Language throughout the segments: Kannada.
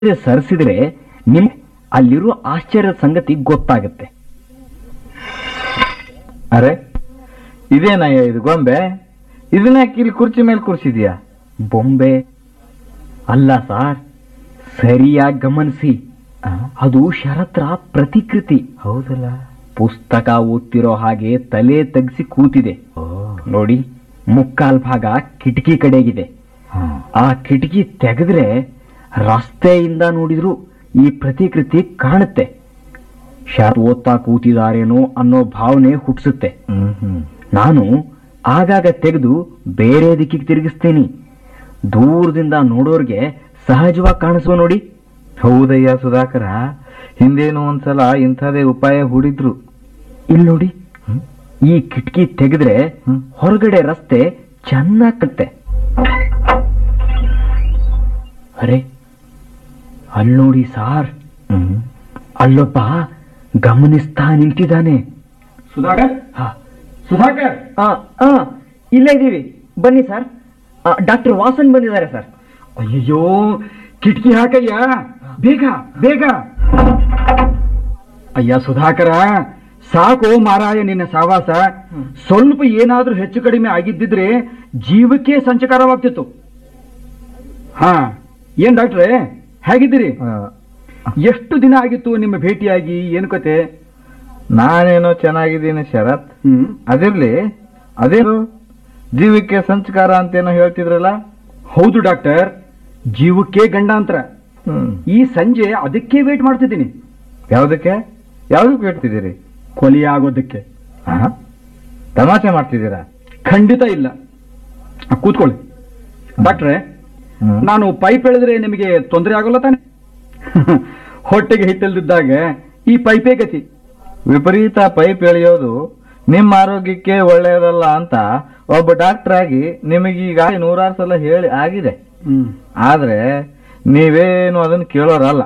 ಸರಿಸಿದ್ರೆ ನಿಮ್ ಅಲ್ಲಿರೋ ಆಶ್ಚರ್ಯದ ಸಂಗತಿ ಗೊತ್ತಾಗುತ್ತೆ ಅರೆ ಇದೇನಯ್ಯ ಇದು ಗೊಂಬೆ ಇದನ್ನ ಯಾಕೆ ಇಲ್ಲಿ ಕುರ್ಚಿ ಮೇಲೆ ಕೂರ್ಸಿದ್ಯಾ ಬೊಂಬೆ ಅಲ್ಲ ಸಾರ್ ಸರಿಯಾಗಿ ಗಮನಿಸಿ ಅದು ಶರತ್ರ ಪ್ರತಿಕೃತಿ ಹೌದಲ್ಲ ಪುಸ್ತಕ ಓದ್ತಿರೋ ಹಾಗೆ ತಲೆ ತಗ್ಸಿ ಕೂತಿದೆ ಓ ನೋಡಿ ಮುಕ್ಕಾಲ್ ಭಾಗ ಕಿಟಕಿ ಕಡೆಗಿದೆ ಆ ಕಿಟಕಿ ತೆಗೆದ್ರೆ ರಸ್ತೆಯಿಂದ ನೋಡಿದ್ರು ಈ ಪ್ರತಿಕೃತಿ ಕಾಣುತ್ತೆ ಶರತ್ ಓದ್ತಾ ಕೂತಿದಾರೇನೋ ಅನ್ನೋ ಭಾವನೆ ಹುಟ್ಟಿಸುತ್ತೆ ಹ್ಮ್ ಹ್ಮ್ ನಾನು ಆಗಾಗ ತೆಗೆದು ಬೇರೆ ದಿಕ್ಕಿಗೆ ತಿರುಗಿಸ್ತೇನೆ ದೂರದಿಂದ ನೋಡೋರ್ಗೆ ಸಹಜವಾಗಿ ಕಾಣಿಸುವ ನೋಡಿ ಹೌದಯ್ಯ ಸುಧಾಕರ ಹಿಂದೇನು ಒಂದ್ಸಲ ಇಂಥದೇ ಉಪಾಯ ಹೂಡಿದ್ರು ಇಲ್ಲಿ ನೋಡಿ ಹ್ಮ್. ಈ ಕಿಟಕಿ ತೆಗೆದ್ರೆ ಹ್ಮ್. ಹೊರಗಡೆ ರಸ್ತೆ ಚೆನ್ನಾಗ್ ಕತ್ತೆ ಅರೆ ಅಲ್ಲಿ ನೋಡಿ ಸಾರ್ ಹ್ಮ್ ಅಲ್ಲೊಬ್ಬ ಗಮನಿಸ್ತಾ ನಿಂತಿದ್ದಾನೆ ಸುಧಾಕರ್ ಹಾ. ಸುಧಾಕರ್ ಆ, ಆ, ಇಲ್ಲೇ ಇದ್ದೀವಿ ಬನ್ನಿ ಸರ್ ಡಾಕ್ಟರ್ ವಾಸನ್ ಬಂದಿದ್ದಾರೆ ಸರ್ ಅಯ್ಯಯ್ಯೋ ಕಿಟಕಿ ಹಾಕಯ್ಯ ಬೇಗ ಬೇಗ ಅಯ್ಯ ಸುಧಾಕರ ಸಾಕು ಮಾರಾಯ ನಿನ್ನ ಸಾವಾಸ ಸ್ವಲ್ಪ ಏನಾದ್ರೂ ಹೆಚ್ಚು ಕಡಿಮೆ ಆಗಿದ್ದಿದ್ರೆ ಜೀವಕ್ಕೆ ಸಂಚಕಾರವಾಗ್ತಿತ್ತು ಹಾ ಏನ್ ಡಾಕ್ಟ್ರೆ ಹೇಗಿದ್ದೀರಿ ಆ, ಎಷ್ಟು ದಿನ ಆಗಿತ್ತು ನಿಮ್ಮ ಭೇಟಿಯಾಗಿ ಏನು ಕತೆ ನಾನೇನೋ ಚೆನ್ನಾಗಿದ್ದೀನಿ ಶರತ್ ಹ್ಮ್ ಅದಿರ್ಲಿ ಅದೇನು ಜೀವಕ್ಕೆ ಸಂಸ್ಕಾರ ಅಂತೇನೋ ಹೇಳ್ತಿದ್ರಲ್ಲ ಹೌದು ಡಾಕ್ಟರ್ ಜೀವಕ್ಕೆ ಗಂಡಾಂತರ ಹ್ಮ್ ಈ ಸಂಜೆ ಅದಕ್ಕೆ ವೇಟ್ ಮಾಡ್ತಿದ್ದೀನಿ ಯಾವ್ದಕ್ಕೆ ಯಾವ್ದಕ್ಕೆ ಹೇಳ್ತಿದ್ದೀರಿ ಕೊಲೆಯಾಗೋದಕ್ಕೆ ಆ? ತಮಾಷೆ ಮಾಡ್ತಿದ್ದೀರಾ ಖಂಡಿತ ಇಲ್ಲ ಆ, ಕೂತ್ಕೊಳ್ಳಿ ಡಾಕ್ಟ್ರೆ ಹ್ಮ್. ನಾನು ಪೈಪ್ ಎಳೆದ್ರೆ ನಿಮಗೆ ತೊಂದರೆ ಆಗೋಲ್ಲ ತಾನೆ ಹೊಟ್ಟೆಗೆ ಹಿಟ್ಟಲ್ದಿದ್ದಾಗ ಈ ಪೈಪೇ ಗತಿ ವಿಪರೀತ ಪೈಪ್ ಎಳೆಯೋದು ನಿಮ್ಮ ಆರೋಗ್ಯಕ್ಕೆ ಒಳ್ಳೆಯದಲ್ಲ ಅಂತ ಒಬ್ಬ ಡಾಕ್ಟರ್ ಆಗಿ ನಿಮಗೀಗ ನೂರಾರು ಸಲ ಹೇಳಿ ಆಗಿದೆ ಆದ್ರೆ ನೀವೇನು ಅದನ್ನ ಕೇಳೋರಲ್ಲ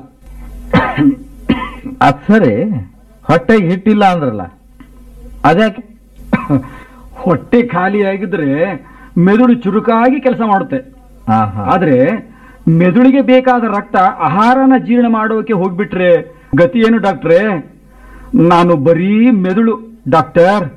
ಅದ್ ಸರಿ ಹೊಟ್ಟೆಗೆ ಹಿಟ್ಟಿಲ್ಲ ಅಂದ್ರಲ್ಲ ಅದ್ಯಾಕೆ ಹೊಟ್ಟೆ ಖಾಲಿ ಆಗಿದ್ರೆ ಮೆದುಳು ಚುರುಕಾಗಿ ಕೆಲಸ ಮಾಡುತ್ತೆ ಆಹಾ. ಆದ್ರೆ ಮೆದುಳಿಗೆ ಬೇಕಾದ ರಕ್ತ ಆಹಾರನ ಜೀರ್ಣ ಮಾಡೋಕೆ ಹೋಗ್ಬಿಟ್ರೆ ಗತಿ ಏನು ಡಾಕ್ಟ್ರೇ ನಾನು ಬರೀ ಮೆದುಳು ಡಾಕ್ಟರ್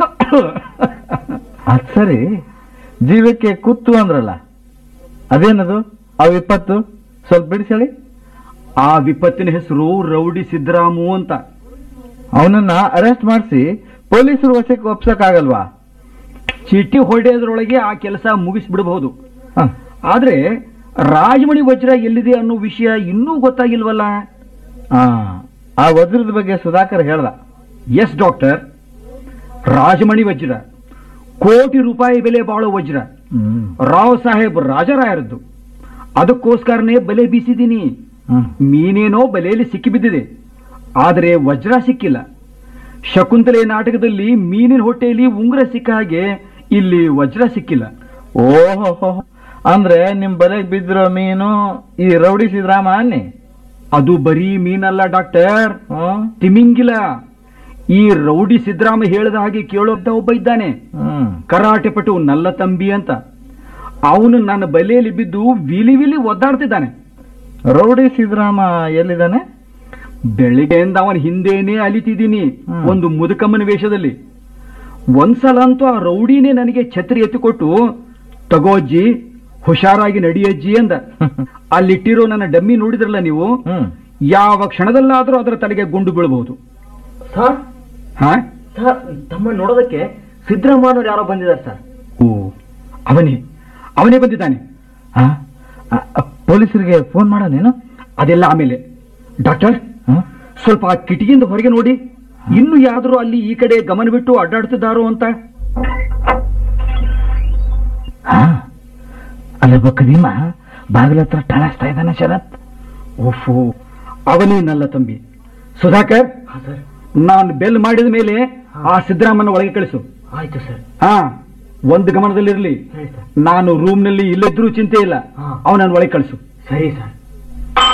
ಅದ್ ಸರಿ ಜೀವಕ್ಕೆ ಕುತ್ತು ಅಂದ್ರಲ್ಲ ಅದೇನದು ಆ ವಿಪತ್ತು ಸ್ವಲ್ಪ ಬಿಡಿಸಳಿ ಆ ವಿಪತ್ತಿನ ಹೆಸರು ರೌಡಿ ಸಿದ್ದರಾಮು ಅಂತ ಅವನನ್ನ ಅರೆಸ್ಟ್ ಮಾಡಿಸಿ ಪೊಲೀಸರು ವಶಕ್ಕೆ ಒಪ್ಸಕ್ಕಾಗಲ್ವಾ ಚೀಟಿ ಹೊಡೆಯೋದ್ರೊಳಗೆ ಆ ಕೆಲಸ ಮುಗಿಸ್ಬಿಡಬಹುದು ಹ. ಆದ್ರೆ ರಾಜಮಣಿ ವಜ್ರ ಎಲ್ಲಿದೆ ಅನ್ನೋ ವಿಷಯ ಇನ್ನೂ ಗೊತ್ತಾಗಿಲ್ವಲ್ಲ ಆ, ಆ ವಜ್ರದ ಬಗ್ಗೆ ಸುಧಾಕರ್ ಹೇಳ್ದ ಎಸ್ ಡಾಕ್ಟರ್ ರಾಜಮಣಿ ವಜ್ರ ಕೋಟಿ ರೂಪಾಯಿ ಬೆಲೆ ಬಾಳೋ ವಜ್ರ ರಾವ್ ಸಾಹೇಬ್ ರಾಜರಾಯರದ್ದು ಅದಕ್ಕೋಸ್ಕರನೇ ಬಲೆ ಬೀಸಿದ್ದೀನಿ ಹ್ಮ್. ಮೀನೇನೋ ಬಲೆಯಲ್ಲಿ ಸಿಕ್ಕಿಬಿದ್ದಿದೆ ಆದರೆ ವಜ್ರ ಸಿಕ್ಕಿಲ್ಲ ಶಕುಂತಲೆ ನಾಟಕದಲ್ಲಿ ಮೀನಿನ ಹೊಟ್ಟೆಯಲ್ಲಿ ಉಂಗುರ ಸಿಕ್ಕ ಹಾಗೆ ಇಲ್ಲಿ ವಜ್ರ ಸಿಕ್ಕಿಲ್ಲ ಓಹೋ ಅಂದ್ರೆ ನಿಮ್ ಬಲೆಗ್ ಬಿದ್ದಿರೋ ಮೀನು ಈ ರೌಡಿ ಸಿದ್ರಾಮ ಅನ್ನಿ ಅದು ಬರೀ ಮೀನಲ್ಲ ಡಾಕ್ಟರ್ ಹ್ಮ್ ತಿಮಿಂಗಿಲ ಈ ರೌಡಿ ಸಿದ್ದರಾಮ ಹೇಳಿದ ಹಾಗೆ ಕೇಳೋದ್ದ ಒಬ್ಬ ಇದ್ದಾನೆ ಹ್ಮ್ ಕರಾಟೆ ಪಟು ನಲ್ಲ ತಂಬಿ ಅಂತ ಅವನು ನನ್ನ ಬಲೆಯಲ್ಲಿ ಬಿದ್ದು ವಿಲಿ ವಿಲಿ ಒದ್ದಾಡ್ತಿದ್ದಾನೆ ರೌಡಿ ಸಿದ್ರಾಮ ಎಲ್ಲಿದ್ದಾನೆ ಬೆಳಿಗ್ಗೆಯಿಂದ ಅವನ ಹಿಂದೆನೇ ಅಲಿತಿದ್ದೀನಿ ಹ್ಮ್. ಒಂದು ಮುದುಕಮ್ಮನ ವೇಷದಲ್ಲಿ ಒಂದ್ಸಲ ಅಂತೂ ಆ ರೌಡಿನೇ ನನಗೆ ಛತ್ರಿ ಎತ್ತಿಕೊಟ್ಟು ತಗೋಜ್ಜಿ ಹುಷಾರಾಗಿ ನಡಿಯಜ್ಜಿ ಅಂದ ಅಲ್ಲಿಟ್ಟಿರೋ ನನ್ನ ಡಮ್ಮಿ ನೋಡಿದ್ರಲ್ಲ ನೀವು ಹ್ಮ್ ಯಾವ ಕ್ಷಣದಲ್ಲಾದ್ರೂ ಅದರ ತಲೆಗೆ ಗುಂಡು ಬೀಳಬಹುದು ಸರ್ ಹಾ ಸರ್ ತಮ್ಮ ನೋಡೋದಕ್ಕೆ ಸಿದ್ದರಾಮಯ್ಯನವ್ರು ಯಾರೋ ಬಂದಿದ್ದಾರೆ ಸರ್ ಓ ಅವನೇ ಅವನೇ ಬಂದಿದ್ದಾನೆ ಆ? ಆ, ಆ, ಪೊಲೀಸರಿಗೆ ಫೋನ್ ಮಾಡೋನೇನು ಅದೆಲ್ಲ ಆಮೇಲೆ ಡಾಕ್ಟರ್ ಹ್ಮ್? ಸ್ವಲ್ಪ ಆ ಕಿಟಕಿಯಿಂದ ಹೊರಗೆ ನೋಡಿ ಇನ್ನು ಯಾವ್ದಾರು ಅಲ್ಲಿ ಈ ಕಡೆ ಗಮನ ಬಿಟ್ಟು ಅಡ್ಡಾಡ್ತಿದ್ದಾರೋ ಅಂತ ಹಾ ಅಲ್ಲೊಬ್ಬ ಕದೀಮ ಬಾಗಿಲ ಹತ್ರ ಠಳಸ್ತಾ ಇದ್ದಾನೆ ಶರತ್ ಓಫೋ ಅವನೇನಲ್ಲ ತಂಬಿ ಸುಧಾಕರ್ ಸರ್ ನಾನು ಬೆಲ್ ಮಾಡಿದ ಮೇಲೆ ಆ ಸಿದ್ದರಾಮನ ಒಳಗೆ ಕಳಿಸು ಆಯ್ತು ಸರ್ ಹಾ ಒಂದು ಗಮನದಲ್ಲಿರ್ಲಿ ಸರಿ ಸರ್ ನಾನು ರೂಮ್ನಲ್ಲಿ ಇಲ್ಲಿದ್ರೂ ಚಿಂತೆ ಇಲ್ಲ ಹಾ. ಅವನನ್ನು ಒಳಗೆ ಕಳಿಸು ಸರಿ ಸರ್